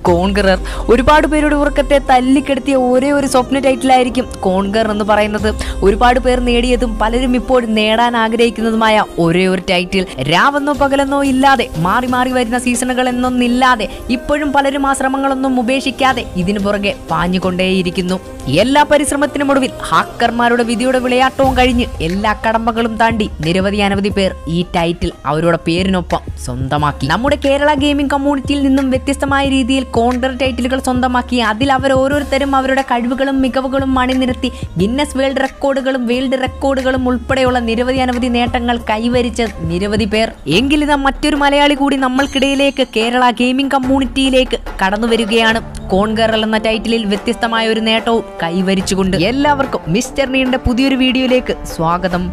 Conqueror ഒരുപാട് പേരുടെ ഉറക്കത്തെ തല്ലിക്കെടുത്തിയ ഒരേ ഒരു സ്വപ്ന ടൈറ്റിലായിരിക്കും കോൺഗർ എന്ന് പറയുന്നത് ഒരുപാട് പേർ നേടിയതും പലരും ഇപ്പോൾ നേടാൻ ആഗ്രഹിക്കുന്നതുമായ ഒരേ ഒരു ടൈറ്റിൽ രാവെന്നോ പകലെന്നോ ഇല്ലാതെ മാറി മാറി വരുന്ന സീസണുകൾ എന്നൊന്നില്ലാതെ ഇപ്പോഴും പലരും ആ ശ്രമങ്ങളൊന്നും ഉപേക്ഷിക്കാതെ ഇതിനു പുറകെ പാഞ്ഞുകൊണ്ടേയിരിക്കുന്നു എല്ലാ പരിശ്രമത്തിനും ഒടുവിൽ ഹാക്കർമാരുടെ വിധിയുടെ വിളയാട്ടവും കഴിഞ്ഞ് എല്ലാ കടമ്പകളും താണ്ടി നിരവധി അനവധി പേർ ഈ ടൈറ്റിൽ അവരുടെ പേരിനൊപ്പം സ്വന്തമാക്കി നമ്മുടെ കേരള ഗെയിമിംഗ് കമ്മ്യൂണിറ്റിയിൽ നിന്നും വ്യത്യസ്തമായ രീതിയിൽ കോൺഗ്രർ ടൈറ്റിലുകൾ സ്വന്തമാക്കി അതിൽ അവർ ഓരോരുത്തരും അവരുടെ കഴിവുകളും മികവുകളും അണിനിരത്തി ഗിന്നസ് വേൾഡ് റെക്കോർഡുകളും വേൾഡ് റെക്കോർഡുകളും ഉൾപ്പെടെയുള്ള നിരവധി അനവധി നേട്ടങ്ങൾ കൈവരിച്ച നിരവധി പേർ എങ്കിലിതാ മറ്റൊരു മലയാളി കൂടി നമ്മൾക്കിടയിലേക്ക് കേരള ഗെയിമിംഗ് കമ്മ്യൂണിറ്റിയിലേക്ക് കടന്നു വരികയാണ് കോൺഗറൽ എന്ന ടൈറ്റിലിൽ വ്യത്യസ്തമായ ഒരു നേട്ടവും കൈവരിച്ചുകൊണ്ട് എല്ലാവർക്കും മിസ്റ്റർ നീണ്ട പുതിയൊരു വീഡിയോയിലേക്ക് സ്വാഗതം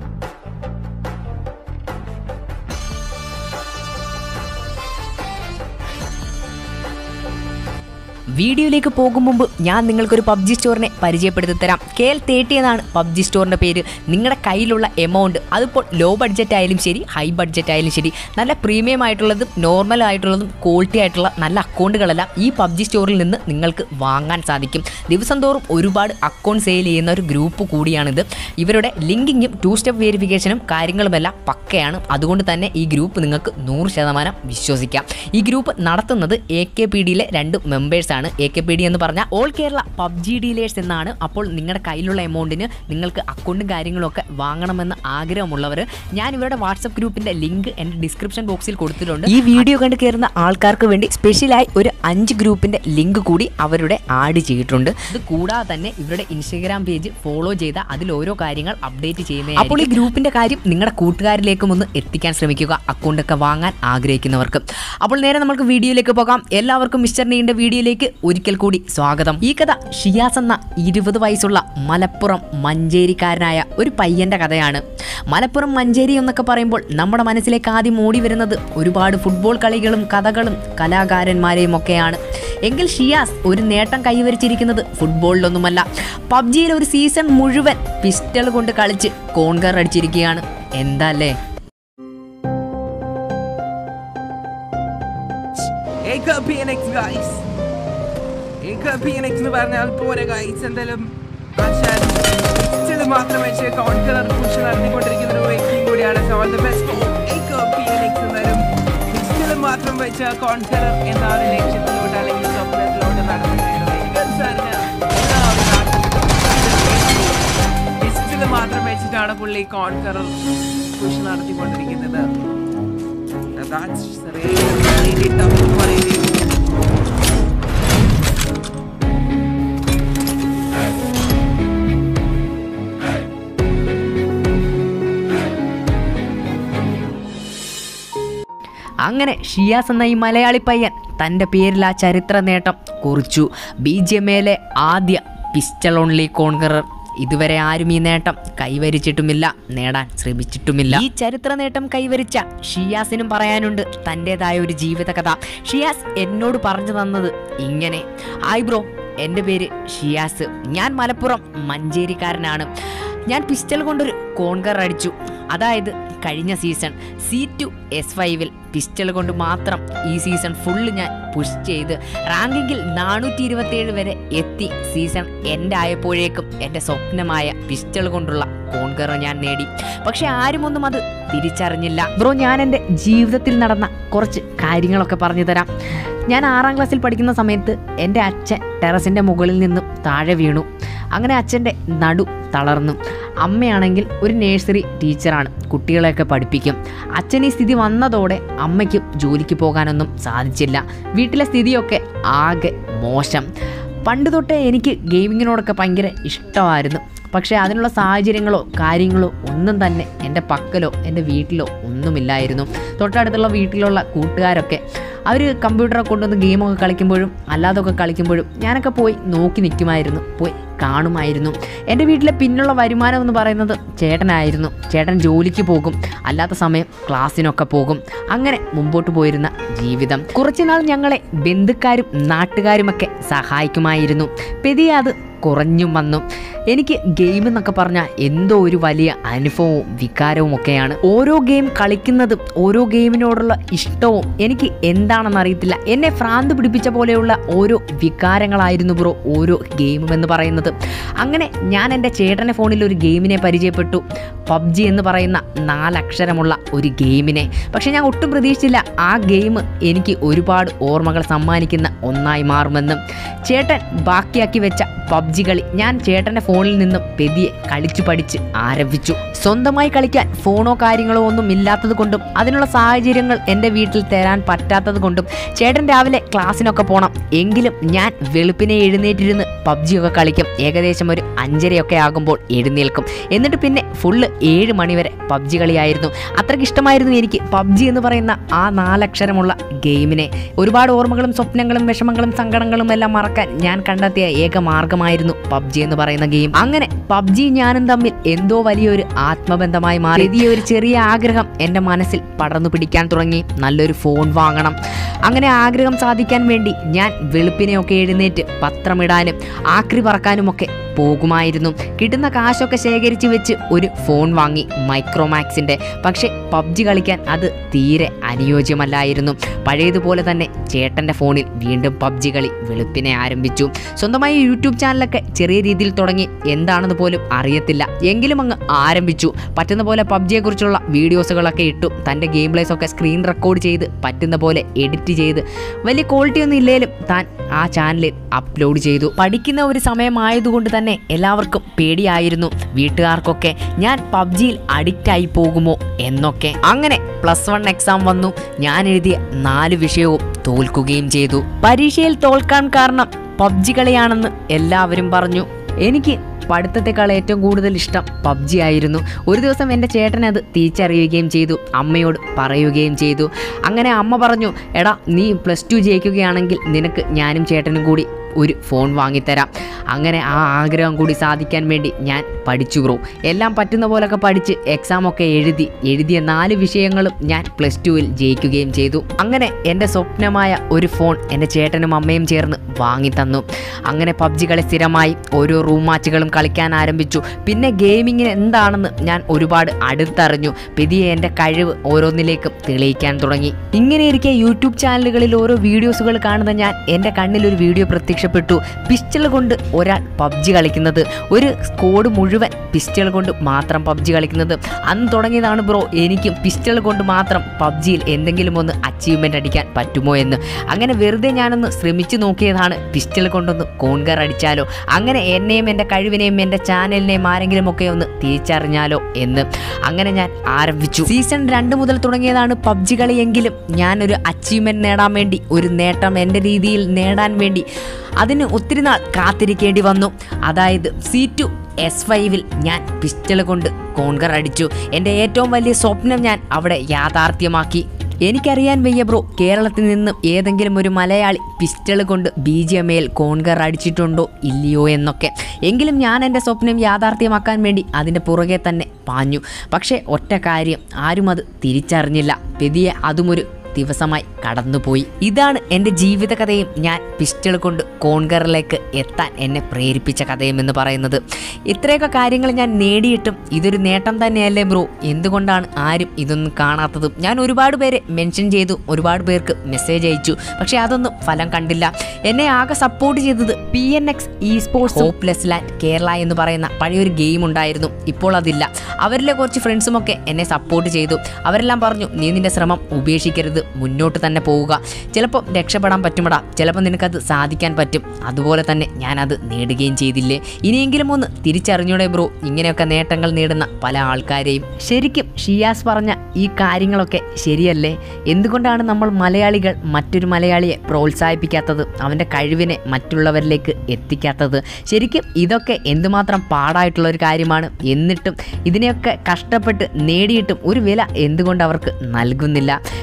വീഡിയോയിലേക്ക് പോകും മുമ്പ് ഞാൻ നിങ്ങൾക്കൊരു പബ്ജി സ്റ്റോറിനെ പരിചയപ്പെടുത്തി തരാം കെ എൽ തേർട്ടി എന്നാണ് പബ്ജി സ്റ്റോറിൻ്റെ പേര് നിങ്ങളുടെ കയ്യിലുള്ള എമൗണ്ട് അതിപ്പോൾ ലോ ബഡ്ജറ്റ് ആയാലും ശരി ഹൈ ബഡ്ജറ്റ് ആയാലും ശരി നല്ല പ്രീമിയം ആയിട്ടുള്ളതും നോർമൽ ആയിട്ടുള്ളതും ക്വാളിറ്റി ആയിട്ടുള്ള നല്ല അക്കൗണ്ടുകളെല്ലാം ഈ പബ്ജി സ്റ്റോറിൽ നിന്ന് നിങ്ങൾക്ക് വാങ്ങാൻ സാധിക്കും ദിവസം തോറും ഒരുപാട് അക്കൗണ്ട് സെയിൽ ചെയ്യുന്ന ഒരു ഗ്രൂപ്പ് കൂടിയാണിത് ഇവരുടെ ലിങ്കിങ്ങും ടു സ്റ്റെപ്പ് വെരിഫിക്കേഷനും കാര്യങ്ങളുമെല്ലാം പക്കയാണ് അതുകൊണ്ട് തന്നെ ഈ ഗ്രൂപ്പ് നിങ്ങൾക്ക് നൂറ് ശതമാനം വിശ്വസിക്കാം ഈ ഗ്രൂപ്പ് നടത്തുന്നത് എ കെ പി ഡിയിലെ രണ്ട് മെമ്പേഴ്സാണ് എ കെ പി ഡി എന്ന് പറഞ്ഞാൽ ഓൾ കേരള പബ്ജി ഡീലേഴ്സ് എന്നാണ് അപ്പോൾ നിങ്ങളുടെ കയ്യിലുള്ള എമൗണ്ടിന് നിങ്ങൾക്ക് അക്കൗണ്ടും കാര്യങ്ങളൊക്കെ വാങ്ങണമെന്ന് ആഗ്രഹമുള്ളവർ ഞാൻ ഇവരുടെ വാട്സപ്പ് ഗ്രൂപ്പിന്റെ ലിങ്ക് എൻ്റെ ഡിസ്ക്രിപ്ഷൻ ബോക്സിൽ കൊടുത്തിട്ടുണ്ട് ഈ വീഡിയോ കണ്ട് കയറുന്ന ആൾക്കാർക്ക് വേണ്ടി സ്പെഷ്യലായി ഒരു അഞ്ച് ഗ്രൂപ്പിന്റെ ലിങ്ക് കൂടി അവരുടെ ആഡ് ചെയ്തിട്ടുണ്ട് ഇത് കൂടാതെ തന്നെ ഇവരുടെ ഇൻസ്റ്റഗ്രാം പേജ് ഫോളോ ചെയ്ത അതിൽ ഓരോ കാര്യങ്ങൾ അപ്ഡേറ്റ് ചെയ്യുന്നത് അപ്പോൾ ഈ ഗ്രൂപ്പിന്റെ കാര്യം നിങ്ങളുടെ കൂട്ടുകാരിലേക്കും ഒന്ന് എത്തിക്കാൻ ശ്രമിക്കുക അക്കൗണ്ട് ഒക്കെ വാങ്ങാൻ ആഗ്രഹിക്കുന്നവർക്ക് അപ്പോൾ നേരെ നമുക്ക് വീഡിയോയിലേക്ക് പോകാം എല്ലാവർക്കും മിസ്റ്റർ നീണ്ട വീഡിയോയിലേക്ക് ഒരിക്കൽ കൂടി സ്വാഗതം ഈ കഥ ഷിയാസ് എന്ന ഇരുപത് വയസ്സുള്ള മലപ്പുറം മഞ്ചേരിക്കാരനായ ഒരു പയ്യന്റെ കഥയാണ് മലപ്പുറം മഞ്ചേരി എന്നൊക്കെ പറയുമ്പോൾ നമ്മുടെ മനസ്സിലേക്ക് ആദ്യം ഓടി വരുന്നത് ഒരുപാട് ഫുട്ബോൾ കളികളും കഥകളും കലാകാരന്മാരെയും ഒക്കെയാണ് എങ്കിൽ ഷിയാസ് ഒരു നേട്ടം കൈവരിച്ചിരിക്കുന്നത് ഫുട്ബോളിലൊന്നുമല്ല പബ്ജിയിൽ ഒരു സീസൺ മുഴുവൻ പിസ്റ്റൾ കൊണ്ട് കളിച്ച് കോൺകർ അടിച്ചിരിക്കുകയാണ് എന്താ അല്ലേ ഏക PNX guys. ഏക PNX എന്ന് പറഞ്ഞാൽ പോരെ ഗൈസ് എന്തായാലും മാത്രം വെച്ച് കോൺകറർ പുഷ് നടത്തിക്കൊണ്ടിരിക്കുന്ന ഒരു വ്യക്തിയും കൂടിയാണ് സോ ഓൾ ദി ബെസ്റ്റ് ഏക PNX എന്തായാലും പിസ്റ്റൾ മാത്രം വെച്ച് കോൺകറർ എന്ന ഒരു ലക്ഷ്യത്തിലോട്ട് അല്ലെങ്കിൽ സ്വപ്നത്തിലോട്ട് പിസ്റ്റൾ മാത്രം വെച്ചിട്ടാണ് പുള്ളി കോൺകറർ പുഷ് നടത്തിക്കൊണ്ടിരിക്കുന്നത് That's really, really tough to believe. അങ്ങനെ ഷിയാസ് എന്ന ഈ മലയാളി പയ്യൻ തൻ്റെ പേരിൽ ആ ചരിത്ര നേട്ടം കുറിച്ചു ബി ജി എം എയിലെ ആദ്യ പിസ്റ്റൾ ഓൺലി കോൺകറർ ഇതുവരെ ആരും ഈ നേട്ടം കൈവരിച്ചിട്ടുമില്ല നേടാൻ ശ്രമിച്ചിട്ടുമില്ല ഈ ചരിത്ര നേട്ടം കൈവരിച്ച ഷിയാസിനും പറയാനുണ്ട് തൻ്റെതായ ഒരു ജീവിതകഥ ഷിയാസ് എന്നോട് പറഞ്ഞു തന്നത് ഇങ്ങനെ ഹായ് ബ്രോ എൻ്റെ പേര് ഷിയാസ് ഞാൻ മലപ്പുറം മഞ്ചേരിക്കാരനാണ് ഞാൻ പിസ്റ്റൽ കൊണ്ടൊരു കോൺകർ അടിച്ചു അതായത് കഴിഞ്ഞ സീസൺ സി ടു എസ് ഫൈവിൽ പിസ്റ്റൾ കൊണ്ട് മാത്രം ഈ സീസൺ ഫുള്ള് ഞാൻ പുഷ് ചെയ്ത് റാങ്കിങ്ങിൽ നാനൂറ്റി ഇരുപത്തിയേഴ് വരെ എത്തി സീസൺ എൻ്റെ ആയപ്പോഴേക്കും എൻ്റെ സ്വപ്നമായ പിസ്റ്റൾ കൊണ്ടുള്ള കോൺകർ ഞാൻ നേടി പക്ഷെ ആരുമൊന്നും അത് തിരിച്ചറിഞ്ഞില്ല ബ്രോ ഞാൻ എൻ്റെ ജീവിതത്തിൽ നടന്ന കുറച്ച് കാര്യങ്ങളൊക്കെ പറഞ്ഞു തരാം ഞാൻ ആറാം ക്ലാസ്സിൽ പഠിക്കുന്ന സമയത്ത് എൻ്റെ അച്ഛൻ ടെറസിൻ്റെ മുകളിൽ നിന്നും താഴെ വീണു അങ്ങനെ അച്ഛൻ്റെ നടു തളർന്നു അമ്മയാണെങ്കിൽ ഒരു നേഴ്സറി ടീച്ചറാണ് കുട്ടികളെയൊക്കെ പഠിപ്പിക്കും അച്ഛൻ ഈ സ്ഥിതി വന്നതോടെ അമ്മയ്ക്ക് ജോലിക്ക് പോകാനൊന്നും സാധിച്ചില്ല വീട്ടിലെ സ്ഥിതിയൊക്കെ ആകെ മോശം പണ്ട് തൊട്ടേ എനിക്ക് ഗെയിമിങ്ങിനോടൊക്കെ ഭയങ്കര ഇഷ്ടമായിരുന്നു പക്ഷേ അതിനുള്ള സാഹചര്യങ്ങളോ കാര്യങ്ങളോ ഒന്നും തന്നെ എൻ്റെ പക്കലോ എൻ്റെ വീട്ടിലോ ഒന്നുമില്ലായിരുന്നു തൊട്ടടുത്തുള്ള വീട്ടിലുള്ള കൂട്ടുകാരൊക്കെ അവർ കമ്പ്യൂട്ടറൊക്കെ കൊണ്ടുവന്ന് ഗെയിമൊക്കെ കളിക്കുമ്പോഴും അല്ലാതൊക്കെ കളിക്കുമ്പോഴും ഞാനൊക്കെ പോയി നോക്കി നിൽക്കുമായിരുന്നു പോയി കാണുമായിരുന്നു എൻ്റെ വീട്ടിലെ പിന്നുള്ള വരുമാനം എന്ന് പറയുന്നത് ചേട്ടനായിരുന്നു ചേട്ടൻ ജോലിക്ക് പോകും അല്ലാത്ത സമയം ക്ലാസ്സിനൊക്കെ പോകും അങ്ങനെ മുമ്പോട്ട് പോയിരുന്ന ജീവിതം കുറച്ചുനാൾ ഞങ്ങളെ ബന്ധുക്കാരും നാട്ടുകാരുമൊക്കെ സഹായിക്കുമായിരുന്നു പെതിയെ അത് കുറഞ്ഞും വന്നു എനിക്ക് ഗെയിം എന്നൊക്കെ പറഞ്ഞാൽ എന്തോ ഒരു വലിയ അനുഭവവും വികാരവും ഒക്കെയാണ് ഓരോ ഗെയിം കളിക്കുന്നതും ഓരോ ഗെയിമിനോടുള്ള ഇഷ്ടവും എനിക്ക് എന്താണെന്ന് അറിയത്തില്ല എന്നെ ഭ്രാന്ത് പിടിപ്പിച്ച പോലെയുള്ള ഓരോ വികാരങ്ങളായിരുന്നു ബ്രോ ഓരോ ഗെയിമും എന്ന് പറയുന്നത് അങ്ങനെ ഞാൻ എൻ്റെ ചേട്ടൻ്റെ ഫോണിൽ ഒരു ഗെയിമിനെ പരിചയപ്പെട്ടു പബ്ജി എന്ന് പറയുന്ന നാലക്ഷരമുള്ള ഒരു ഗെയിമിനെ പക്ഷെ ഞാൻ ഒട്ടും പ്രതീക്ഷിച്ചില്ല ആ ഗെയിം എനിക്ക് ഒരുപാട് ഓർമ്മകൾ സമ്മാനിക്കുന്ന ഒന്നായി മാറുമെന്നും ചേട്ടൻ ബാക്കിയാക്കി വെച്ച പബ്ജി കളി ഞാൻ ചേട്ടൻ്റെ ഫോണിൽ നിന്നും പെതിയെ കളിച്ചു പഠിച്ച് ആരംഭിച്ചു സ്വന്തമായി കളിക്കാൻ ഫോണോ കാര്യങ്ങളോ ഒന്നും ഇല്ലാത്തത് കൊണ്ടും അതിനുള്ള സാഹചര്യങ്ങൾ എൻ്റെ വീട്ടിൽ തരാൻ പറ്റാത്തത് കൊണ്ടും ചേട്ടൻ രാവിലെ ക്ലാസ്സിനൊക്കെ പോകണം എങ്കിലും ഞാൻ വെളുപ്പിനെ എഴുന്നേറ്റിരുന്ന് പബ്ജിയൊക്കെ കളിക്കും ഏകദേശം ഒരു അഞ്ചരയൊക്കെ ആകുമ്പോൾ എഴുന്നേൽക്കും എന്നിട്ട് പിന്നെ ഫുള്ള് ഏഴ് മണിവരെ പബ്ജി കളിയായിരുന്നു അത്രയ്ക്ക് ഇഷ്ടമായിരുന്നു എനിക്ക് പബ്ജി എന്ന് പറയുന്ന ആ നാലക്ഷരമുള്ള ഗെയിമിനെ ഒരുപാട് ഓർമ്മകളും സ്വപ്നങ്ങളും വിഷമങ്ങളും സങ്കടങ്ങളും എല്ലാം മറക്കാൻ ഞാൻ കണ്ടെത്തിയ ഏക മാർഗമായിരുന്നു പബ്ജി എന്ന് പറയുന്ന ഗെയിം അങ്ങനെ പബ്ജി ഞാനും തമ്മിൽ എന്തോ വലിയൊരു ആത്മബന്ധമായി മാറി ഈ ഒരു ചെറിയ ആഗ്രഹം എൻ്റെ മനസ്സിൽ പടർന്നു പിടിക്കാൻ തുടങ്ങി നല്ലൊരു ഫോൺ വാങ്ങണം അങ്ങനെ ആഗ്രഹം സാധിക്കാൻ വേണ്ടി ഞാൻ വെളുപ്പിനെയൊക്കെ എഴുന്നേറ്റ് പത്രമിടാനും ആക്രി പറക്കാനുമൊക്കെ പോകുമായിരുന്നു കിട്ടുന്ന കാശൊക്കെ ശേഖരിച്ച് വെച്ച് ഒരു ഫോൺ വാങ്ങി മൈക്രോമാക്സിൻ്റെ പക്ഷേ പബ്ജി കളിക്കാൻ അത് തീരെ അനുയോജ്യമല്ലായിരുന്നു പഴയതുപോലെ തന്നെ ചേട്ടൻ്റെ ഫോണിൽ വീണ്ടും പബ്ജി കളി വെളുപ്പിനെ ആരംഭിച്ചു സ്വന്തമായി യൂട്യൂബ് ചാനലൊക്കെ ചെറിയ രീതിയിൽ തുടങ്ങി എന്താണെന്ന് പോലും അറിയത്തില്ല എങ്കിലും അങ്ങ് ആരംഭിച്ചു പറ്റുന്ന പോലെ പബ്ജിയെക്കുറിച്ചുള്ള വീഡിയോസുകളൊക്കെ ഇട്ടു തൻ്റെ ഗെയിം പ്ലേസ് ഒക്കെ സ്ക്രീൻ റെക്കോർഡ് ചെയ്ത് പറ്റുന്ന പോലെ എഡിറ്റ് ചെയ്ത് വലിയ ക്വാളിറ്റി ഒന്നും ഇല്ലേലും താൻ ആ ചാനലിൽ അപ്ലോഡ് ചെയ്തു പഠിക്കുന്ന ഒരു സമയമായതുകൊണ്ട് തന്നെ എല്ലാവർക്കും പേടിയായിരുന്നു വീട്ടുകാർക്കൊക്കെ ഞാൻ പബ്ജിയിൽ അഡിക്റ്റ് ആയി പോകുമോ എന്നൊക്കെ അങ്ങനെ പ്ലസ് വൺ എക്സാം വന്നു ഞാൻ എഴുതിയ നാല് വിഷയവും തോൽക്കുകയും ചെയ്തു പരീക്ഷയിൽ തോൽക്കാൻ കാരണം പബ്ജി കളിയാണെന്ന് എല്ലാവരും പറഞ്ഞു എനിക്ക് പഠിത്തത്തെക്കാൾ ഏറ്റവും കൂടുതൽ ഇഷ്ടം പബ്ജി ആയിരുന്നു ഒരു ദിവസം എൻ്റെ ചേട്ടൻ അത് തിരിച്ചറിയുകയും ചെയ്തു അമ്മയോട് പറയുകയും ചെയ്തു അങ്ങനെ അമ്മ പറഞ്ഞു എടാ നീ പ്ലസ് ടു ജയിക്കുകയാണെങ്കിൽ നിനക്ക് ഞാനും ചേട്ടനും കൂടി ഒരു ഫോൺ വാങ്ങിത്തരാം അങ്ങനെ ആ ആഗ്രഹം കൂടി സാധിക്കാൻ വേണ്ടി ഞാൻ പഠിച്ചു ബ്രോ എല്ലാം പറ്റുന്ന പോലൊക്കെ പഠിച്ച് എക്സാമൊക്കെ എഴുതി എഴുതിയ നാല് വിഷയങ്ങളും ഞാൻ പ്ലസ് ടുവിൽ ജയിക്കുകയും ചെയ്തു അങ്ങനെ എൻ്റെ സ്വപ്നമായ ഒരു ഫോൺ എൻ്റെ ചേട്ടനും അമ്മയും ചേർന്ന് വാങ്ങിത്തന്നു അങ്ങനെ പബ്ജി കളി സ്ഥിരമായി ഓരോ റൂം മാച്ചുകളും കളിക്കാൻ ആരംഭിച്ചു പിന്നെ ഗെയിമിങ്ങിന് എന്താണെന്ന് ഞാൻ ഒരുപാട് അടുത്തറിഞ്ഞു പെതിയെ എൻ്റെ കഴിവ് ഓരോന്നിലേക്കും തെളിയിക്കാൻ തുടങ്ങി ഇങ്ങനെ ഇരിക്കെ യൂട്യൂബ് ചാനലുകളിൽ ഓരോ വീഡിയോസുകൾ കാണുന്ന ഞാൻ എൻ്റെ കണ്ണിൽ ഒരു വീഡിയോ പ്രത്യക്ഷപ്പെട്ടു പിസ്റ്റൾ കൊണ്ട് ഒരാൾ പബ്ജി കളിക്കുന്നത് ഒരു സ്കോഡ് മുഴുവൻ പിസ്റ്റൾ കൊണ്ട് മാത്രം പബ്ജി കളിക്കുന്നത് അന്ന് തുടങ്ങിയതാണ് ബ്രോ എനിക്കും പിസ്റ്റൾ കൊണ്ട് മാത്രം പബ്ജിയിൽ എന്തെങ്കിലും ഒന്ന് അച്ചീവ്മെൻ്റ് അടിക്കാൻ പറ്റുമോ എന്ന് അങ്ങനെ വെറുതെ ഞാനൊന്ന് ശ്രമിച്ചു നോക്കിയതാണ് പിസ്റ്റൾ കൊണ്ടൊന്ന് കോൺകർ അടിച്ചാലോ അങ്ങനെ എന്നെയും എൻ്റെ കഴിവിനെയും എൻ്റെ ചാനലിനെയും ആരെങ്കിലും ഒക്കെ ഒന്ന് തിരിച്ചറിഞ്ഞാലോ എന്ന് അങ്ങനെ ഞാൻ ആരംഭിച്ചു സീസൺ രണ്ട് മുതൽ തുടങ്ങിയതാണ് പബ്ജി കളിയെങ്കിലും ഞാനൊരു അച്ചീവ്മെൻറ്റ് നേടാൻ വേണ്ടി ഒരു നേട്ടം എൻ്റെ രീതിയിൽ നേടാൻ വേണ്ടി അതിന് ഒത്തിരി നാൾ കാത്തിരിക്കേണ്ടി വന്നു അതായത് സി ടു എസ് ഫൈവിൽ ഞാൻ പിസ്റ്റൾ കൊണ്ട് കോൺകർ അടിച്ചു എൻ്റെ ഏറ്റവും വലിയ സ്വപ്നം ഞാൻ അവിടെ യാഥാർത്ഥ്യമാക്കി എനിക്കറിയാൻ വയ്യ ബ്രോ കേരളത്തിൽ നിന്നും ഏതെങ്കിലും ഒരു മലയാളി പിസ്റ്റൾ കൊണ്ട് ബി ജി എം എയിൽ കോൺകർ അടിച്ചിട്ടുണ്ടോ ഇല്ലയോ എന്നൊക്കെ എങ്കിലും ഞാൻ എൻ്റെ സ്വപ്നം യാഥാർത്ഥ്യമാക്കാൻ വേണ്ടി അതിൻ്റെ പുറകെ തന്നെ പാഞ്ഞു പക്ഷേ ഒറ്റ കാര്യം ആരും അത് തിരിച്ചറിഞ്ഞില്ല പെതിയെ അതും ഒരു ദിവസമായി കടന്നുപോയി ഇതാണ് എൻ്റെ ജീവിതകഥയും ഞാൻ പിസ്റ്റൾ കൊണ്ട് കോൺകറിലേക്ക് എത്താൻ എന്നെ പ്രേരിപ്പിച്ച കഥയും എന്ന് പറയുന്നത് ഇത്രയൊക്കെ കാര്യങ്ങൾ ഞാൻ നേടിയിട്ടും ഇതൊരു നേട്ടം തന്നെയല്ലേ ബ്രോ എന്തുകൊണ്ടാണ് ആരും ഇതൊന്നും കാണാത്തതും ഞാൻ ഒരുപാട് പേരെ മെൻഷൻ ചെയ്തു ഒരുപാട് പേർക്ക് മെസ്സേജ് അയച്ചു പക്ഷേ അതൊന്നും ഫലം കണ്ടില്ല എന്നെ ആകെ സപ്പോർട്ട് ചെയ്തത് P N X esports hopeless land Kerala എന്ന് പറയുന്ന പഴയൊരു ഗെയിം ഉണ്ടായിരുന്നു ഇപ്പോൾ അതില്ല അവരിലെ കുറച്ച് ഫ്രണ്ട്സുമൊക്കെ എന്നെ സപ്പോർട്ട് ചെയ്തു അവരെല്ലാം പറഞ്ഞു നീ നിന്റെ ശ്രമം ഉപേക്ഷിക്കരുത് മുന്നോട്ട് തന്നെ പോവുക ചിലപ്പോൾ രക്ഷപ്പെടാൻ പറ്റുമടാ ചിലപ്പോൾ നിനക്കത് സാധിക്കാൻ പറ്റും അതുപോലെ തന്നെ ഞാനത് നേടുകയും ചെയ്തില്ലേ ഇനിയെങ്കിലും ഒന്ന് തിരിച്ചറിഞ്ഞൂടെ ബ്രോ ഇങ്ങനെയൊക്കെ നേട്ടങ്ങൾ നേടുന്ന പല ആൾക്കാരെയും ശരിക്കും ഷിയാസ് പറഞ്ഞ ഈ കാര്യങ്ങളൊക്കെ ശരിയല്ലേ എന്തുകൊണ്ടാണ് നമ്മൾ മലയാളികൾ മറ്റൊരു മലയാളിയെ പ്രോത്സാഹിപ്പിക്കാത്തത് അവൻ്റെ കഴിവിനെ മറ്റുള്ളവരിലേക്ക് എത്തിക്കാത്തത് ശരിക്കും ഇതൊക്കെ എന്തുമാത്രം പാടായിട്ടുള്ള ഒരു കാര്യമാണ് എന്നിട്ടും ഇതിനെയൊക്കെ കഷ്ടപ്പെട്ട് നേടിയിട്ടും ഒരു വില എന്തുകൊണ്ട് അവർക്ക് നൽകുന്നില്ല ഇതുപോലെ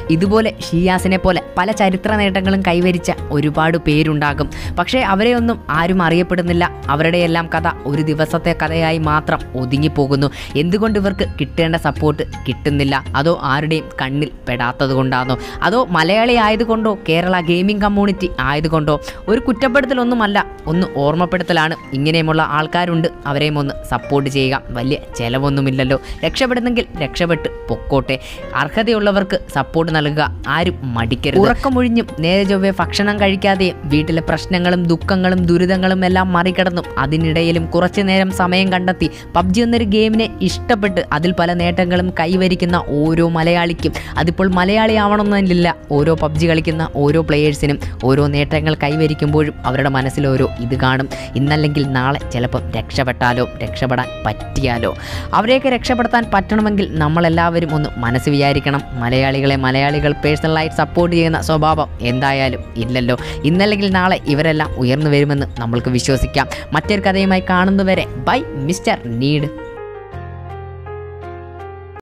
ഇതുപോലെ ഷിയാസിനെ പോലെ പല ചരിത്ര നേട്ടങ്ങളും കൈവരിച്ച ഒരുപാട് പേരുണ്ടാകും പക്ഷേ അവരെയൊന്നും ആരും അറിയപ്പെടുന്നില്ല അവരുടെയെല്ലാം കഥ ഒരു ദിവസത്തെ കഥയായി മാത്രം ഒതുങ്ങിപ്പോകുന്നു എന്തുകൊണ്ട് ഇവർക്ക് കിട്ടേണ്ട സപ്പോർട്ട് കിട്ടുന്നില്ല അതോ ആരുടെയും കണ്ണിൽ പെടാത്തത് കൊണ്ടാണോ അതോ മലയാളി ആയതുകൊണ്ടോ കേരള ഗെയിമിംഗ് കമ്മ്യൂണിറ്റി ആയതുകൊണ്ടോ ഒരു കുറ്റപ്പെടുത്തലൊന്നുമല്ല ഒന്ന് ഓർമ്മപ്പെടുത്തലാണ് ഇങ്ങനെയുമുള്ള ആൾക്കാരുണ്ട് അവരെയും ഒന്ന് സപ്പോർട്ട് ചെയ്യുക വലിയ ചിലവൊന്നുമില്ലല്ലോ രക്ഷപ്പെടുന്നെങ്കിൽ രക്ഷപ്പെട്ട് പൊക്കോട്ടെ അർഹതയുള്ളവർക്ക് സപ്പോർട്ട് നൽകുക ആരും മടിക്കരുത് ഉറക്കമൊഴിഞ്ഞും നേരെ ചൊവ്വെ ഭക്ഷണം കഴിക്കാതെയും വീട്ടിലെ പ്രശ്നങ്ങളും ദുഃഖങ്ങളും ദുരിതങ്ങളും എല്ലാം മറികടന്നും അതിനിടയിലും കുറച്ചു നേരം സമയം കണ്ടെത്തി പബ്ജി എന്നൊരു ഗെയിമിനെ ഇഷ്ടപ്പെട്ട് അതിൽ പല നേട്ടങ്ങളും കൈവരിക്കുന്ന ഓരോ മലയാളിക്കും അതിപ്പോൾ മലയാളി ആവണമെന്നില്ല ഓരോ പബ്ജി കളിക്കുന്ന ഓരോ പ്ലെയേഴ്സിനും ഓരോ നേട്ടങ്ങൾ കൈവരിക്കുമ്പോഴും അവരുടെ മനസ്സിൽ ഓരോ ഇത് കാണും ഇന്നല്ലെങ്കിൽ നാളെ ചിലപ്പം രക്ഷപ്പെട്ടാലോ രക്ഷപ്പെടാൻ പറ്റിയാലോ അവരെയൊക്കെ രക്ഷപ്പെടുത്താൻ പറ്റണമെങ്കിൽ നമ്മളെല്ലാവരും ഒന്ന് മനസ്സ് വിചാരിക്കണം മലയാളികളെ മലയാളികൾ പേഴ്സണലായിട്ട് സപ്പോർട്ട് ചെയ്യുന്ന സ്വഭാവം എന്തായാലും ഇല്ലല്ലോ ഇന്നല്ലെങ്കിൽ നാളെ ഇവരെല്ലാം ഉയർന്നു വരുമെന്ന് നമ്മൾക്ക് വിശ്വസിക്കാം മറ്റൊരു കഥയുമായി കാണുന്നതുവരെ ബൈ മിസ്റ്റർ നീഡ്